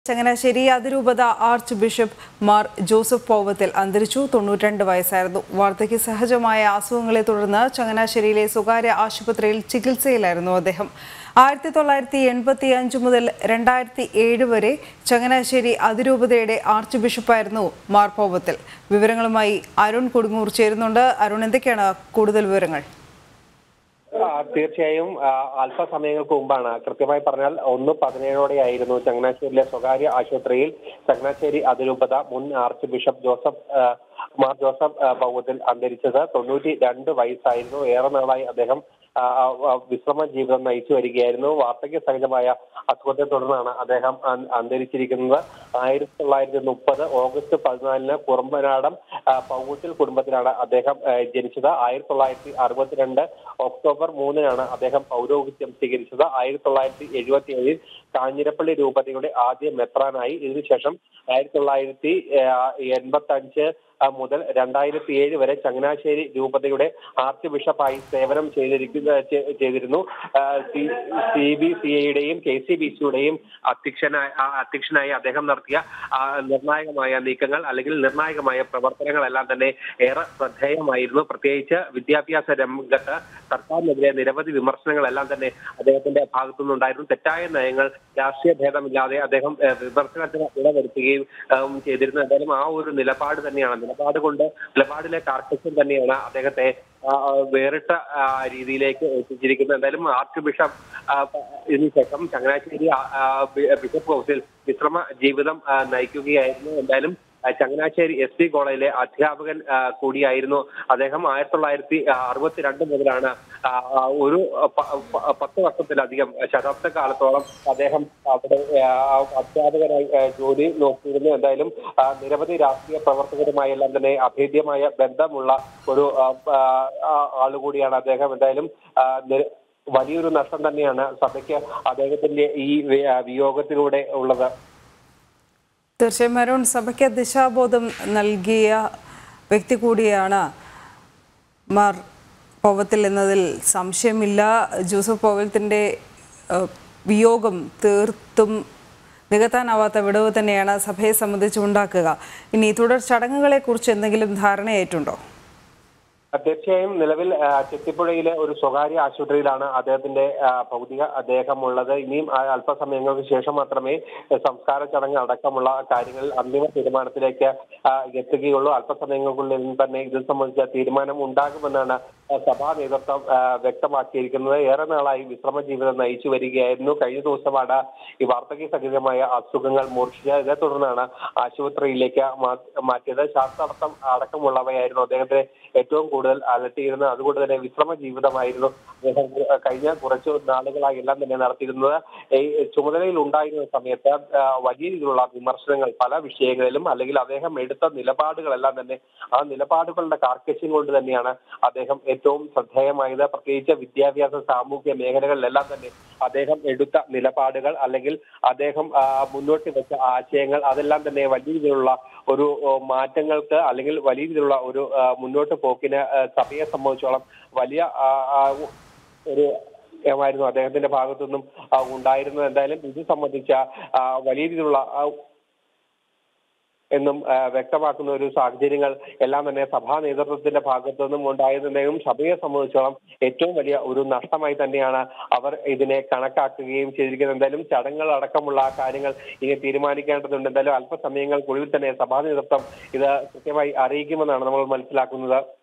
ചങ്ങനാശ്ശേരി അതിരൂപത archbishop Mar Joseph Powathil അന്തരിച്ചു തൊണ്ണൂറ്റിരണ്ട് വയസ്സായിരുന്നു വാർദ്ധക്യ സഹജമായ അസുഖങ്ങളെ തുടർന്ന് ചങ്ങനാശ്ശേരിയിലെ സ്വകാര്യ ആശുപത്രിയിൽ ചികിത്സയിലായിരുന്നു അദ്ദേഹം ആയിരത്തി തൊള്ളായിരത്തി എൺപത്തി അഞ്ച് മുതൽ രണ്ടായിരത്തി ഏഴ് വരെ ചങ്ങനാശ്ശേരി അതിരൂപതയുടെ ആർച്ച് ബിഷപ്പായിരുന്നു മാർ പോവത്തിൽ വിവരങ്ങളുമായി അരുൺ കൊടുങ്ങൂർ ചേരുന്നുണ്ട് അരുൺ എന്തൊക്കെയാണ് കൂടുതൽ വിവരങ്ങൾ ആ, തീർച്ചയായും ആ, അല്പസമയങ്ങൾക്ക് മുമ്പാണ് കൃത്യമായി പറഞ്ഞാൽ ഒന്ന് പതിനേഴോടെയായിരുന്നു ചങ്ങനാശ്ശേരിയിലെ സ്വകാര്യ ആശുപത്രിയിൽ ചങ്ങനാശ്ശേരി അതിരൂപത മുൻ ആർച്ച് ബിഷപ്പ് ജോസഫ് ആ, മാർ ജോസഫ് ആ, പൗവത്തിൽ അന്തരിച്ചത് തൊണ്ണൂറ്റി രണ്ട് വയസ്സായിരുന്നു ഏറെ നാളായി അദ്ദേഹം ആ, ആ, വിശ്രമ ജീവിതം നയിച്ചു വരികയായിരുന്നു വാർദ്ധക്യ സഹിതമായ അസുഖത്തെ തുടർന്നാണ് അദ്ദേഹം അ- അന്തരിച്ചിരിക്കുന്നത് ആയിരത്തി തൊള്ളായിരത്തി മുപ്പത് ഓഗസ്റ്റ് പതിനാലിന് കുറുമ്പനാടം ആ, പൗവത്തിൽ കുടുംബത്തിലാണ് അദ്ദേഹം ആ, ജനിച്ചത് ആയിരത്തി തൊള്ളായിരത്തി അറുപത്തിരണ്ട് ഒക്ടോബർ മൂന്നിനാണ് അദ്ദേഹം പൗരോഹിത്യം സ്വീകരിച്ചത് ആയിരത്തി തൊള്ളായിരത്തി എഴുപത്തി ഏഴിൽ കാഞ്ഞിരപ്പള്ളി രൂപതയുടെ ആദ്യ മെത്രാനായി ഇതിനുശേഷം ആയിരത്തി തൊള്ളായിരത്തി എൺപത്തി അഞ്ച് മുതൽ രണ്ടായിരത്തി ഏഴ് വരെ ചങ്ങനാശ്ശേരി രൂപതയുടെ ആർച്ച് ബിഷപ്പായി സേവനം ചെയ്തിരിക്കുന്ന ചെ- ചെയ്തിരുന്നു സി ബി സി ഐയുടെയും കെ സി ബി സിയുടെയും അധ്യക്ഷനായി ആ, അധ്യക്ഷനായി അദ്ദേഹം നടത്തിയ ആ, നിർണായകമായ നീക്കങ്ങൾ അല്ലെങ്കിൽ നിർണായകമായ പ്രവർത്തനങ്ങളെല്ലാം തന്നെ ഏറെ ശ്രദ്ധേയമായിരുന്നു പ്രത്യേകിച്ച് വിദ്യാഭ്യാസ രംഗത്ത് സർക്കാരിനെതിരെ നിരവധി വിമർശനങ്ങളെല്ലാം തന്നെ അദ്ദേഹത്തിന്റെ ഭാഗത്തു നിന്നുണ്ടായിരുന്നു തെറ്റായ നയങ്ങൾ രാഷ്ട്രീയ ഭേദമില്ലാതെ അദ്ദേഹം ഏഹ്, വിമർശനത്തിന് ഇടവരുത്തുകയും ഏഹ്, ചെയ്തിരുന്നു എന്തായാലും ആ ഒരു നിലപാട് തന്നെയാണ് നിലപാട് കൊണ്ട് നിലപാടിലെ കാർക്കശ്യം തന്നെയാണ് അദ്ദേഹത്തെ ആ, ആ, വേറിട്ട ആ, രീതിയിലേക്ക് എത്തിച്ചിരിക്കുന്നത് എന്തായാലും ആർച്ച് ബിഷപ്പ് ആ, പ- ഇതിനുശേഷം ചങ്ങനാശ്ശേരി ആ, ആ, ബി- ബിഷപ്പ് ഹൗസിൽ വിശ്രമ ജീവിതം ആ, നയിക്കുകയായിരുന്നു എന്തായാലും ആ, ചങ്ങനാശ്ശേരി എസ് പി കോളേജിലെ അധ്യാപകൻ ആ, കൂടിയായിരുന്നു അദ്ദേഹം ആയിരത്തി തൊള്ളായിരത്തി അറുപത്തിരണ്ട് മുതലാണ് ആ, ആ, ഒരു പ- പ- പത്ത് വർഷത്തിലധികം ശതാബ്ദ കാലത്തോളം അദ്ദേഹം അവിടെ ആ, അധ്യാപകനായി ആ, ജോലി നോക്കിയിരുന്നു എന്തായാലും ആ, നിരവധി രാഷ്ട്രീയ പ്രവർത്തകരുമായി എല്ലാം തന്നെ അഭേദ്യമായ ബന്ധമുള്ള ഒരു ആ, ആ, ആ, ആളുകൂടിയാണ് അദ്ദേഹം എന്തായാലും ആ, നി- വലിയൊരു നഷ്ടം തന്നെയാണ് സഭയ്ക്ക് അദ്ദേഹത്തിന്റെ ഈ വി- ആ, വിയോഗത്തിലൂടെ ഉള്ളത് തീർച്ചയായും അരുൺ സഭയ്ക്ക് ദിശാബോധം നൽകിയ വ്യക്തി കൂടിയാണ് മാർ പൗവത്തിൽ എന്നതിൽ സംശയമില്ല ജോസഫ് പൗവത്തിൻ്റെ ഏഹ്, വിയോഗം തീർത്തും നികത്താനാവാത്ത വിടവ് തന്നെയാണ് സഭയെ സംബന്ധിച്ചുണ്ടാക്കുക ഇനി തുടർ ചടങ്ങുകളെക്കുറിച്ച് എന്തെങ്കിലും ധാരണയായിട്ടുണ്ടോ തീർച്ചയായും നിലവിൽ ആ, ചെത്തിപ്പുഴയിലെ ഒരു സ്വകാര്യ ആശുപത്രിയിലാണ് അദ്ദേഹത്തിന്റെ ആ, ഭൗതിക അദ്ദേഹമുള്ളത് ഇനിയും ആ, അല്പസമയങ്ങൾക്ക് ശേഷം മാത്രമേ ആ, സംസ്കാര ചടങ്ങ് അടക്കമുള്ള കാര്യങ്ങളിൽ അന്തിമ തീരുമാനത്തിലേക്ക് ആ, എത്തുകയുള്ളൂ അല്പസമയങ്ങൾക്കുള്ളിൽ തന്നെ ഇത് സംബന്ധിച്ച തീരുമാനം ഉണ്ടാകുമെന്നാണ് ആ, സഭാ നേതൃത്വം ആ, വ്യക്തമാക്കിയിരിക്കുന്നത് ഏറെ നാളായി വിശ്രമ ജീവിതം നയിച്ചു വരികയായിരുന്നു കഴിഞ്ഞ ദിവസമാണ് ഈ വാർദ്ധക്യ സഹിതമായ അസുഖങ്ങൾ മൂർച്ഛിച്ചത് ഇതേ തുടർന്നാണ് ആശുപത്രിയിലേക്ക് മാ- മാറ്റിയത് ശ്വാസതടസ്സം അടക്കമുള്ളവയായിരുന്നു അദ്ദേഹത്തെ ഏറ്റവും കൂടുതൽ അലട്ടിയിരുന്നത് അതുകൊണ്ട് തന്നെ വിശ്രമ ജീവിതമായിരുന്നു അദ്ദേഹം കഴിഞ്ഞ കുറച്ചു നാളുകളായി എല്ലാം തന്നെ നടത്തിയിരുന്നത് ഈ ചുമതലയിൽ ഉണ്ടായിരുന്ന സമയത്ത് ആ, വലിയ രീതിയിലുള്ള വിമർശനങ്ങൾ പല വിഷയങ്ങളിലും അല്ലെങ്കിൽ അദ്ദേഹം എടുത്ത നിലപാടുകളെല്ലാം തന്നെ ആ നിലപാടുകളുടെ കാർക്കശ്യം കൊണ്ട് തന്നെയാണ് അദ്ദേഹം ഏറ്റവും ശ്രദ്ധേയമായത് പ്രത്യേകിച്ച് വിദ്യാഭ്യാസ സാമൂഹ്യ മേഖലകളിലെല്ലാം തന്നെ അദ്ദേഹം എടുത്ത നിലപാടുകൾ അല്ലെങ്കിൽ അദ്ദേഹം ആ, മുന്നോട്ട് വെച്ച ആശയങ്ങൾ അതെല്ലാം തന്നെ വലിയ രീതിയിലുള്ള ഒരു ഓ, മാറ്റങ്ങൾക്ക് അല്ലെങ്കിൽ വലിയ രീതിയിലുള്ള ഒരു ആ, മുന്നോട്ട് പോക്കിന് ആ, സഭയെ സംബന്ധിച്ചോളം വലിയ ആ, ആ, ഒരു ായിരുന്നു അദ്ദേഹത്തിന്റെ ഭാഗത്തു നിന്നും ആ, ഉണ്ടായിരുന്നത് എന്തായാലും ഇത് സംബന്ധിച്ച ആ, വലിയ രീതിയിലുള്ള ആ, എന്നും ആ, വ്യക്തമാക്കുന്ന ഒരു സാഹചര്യങ്ങൾ എല്ലാം തന്നെ സഭാ നേതൃത്വത്തിന്റെ ഭാഗത്തു നിന്നും ഉണ്ടായതെന്നും സഭയെ സംബന്ധിച്ചോളം ഏറ്റവും വലിയ ഒരു നഷ്ടമായി തന്നെയാണ് അവർ ഇതിനെ കണക്കാക്കുകയും ചെയ്തിരിക്കുന്നത് എന്തായാലും ചടങ്ങുകൾ അടക്കമുള്ള കാര്യങ്ങൾ ഇനി തീരുമാനിക്കേണ്ടതുണ്ട് എന്തായാലും അല്പസമയങ്ങൾക്കുള്ളിൽ തന്നെ സഭാ നേതൃത്വം ഇത് കൃത്യമായി അറിയിക്കുമെന്നാണ് നമ്മൾ മനസ്സിലാക്കുന്നത്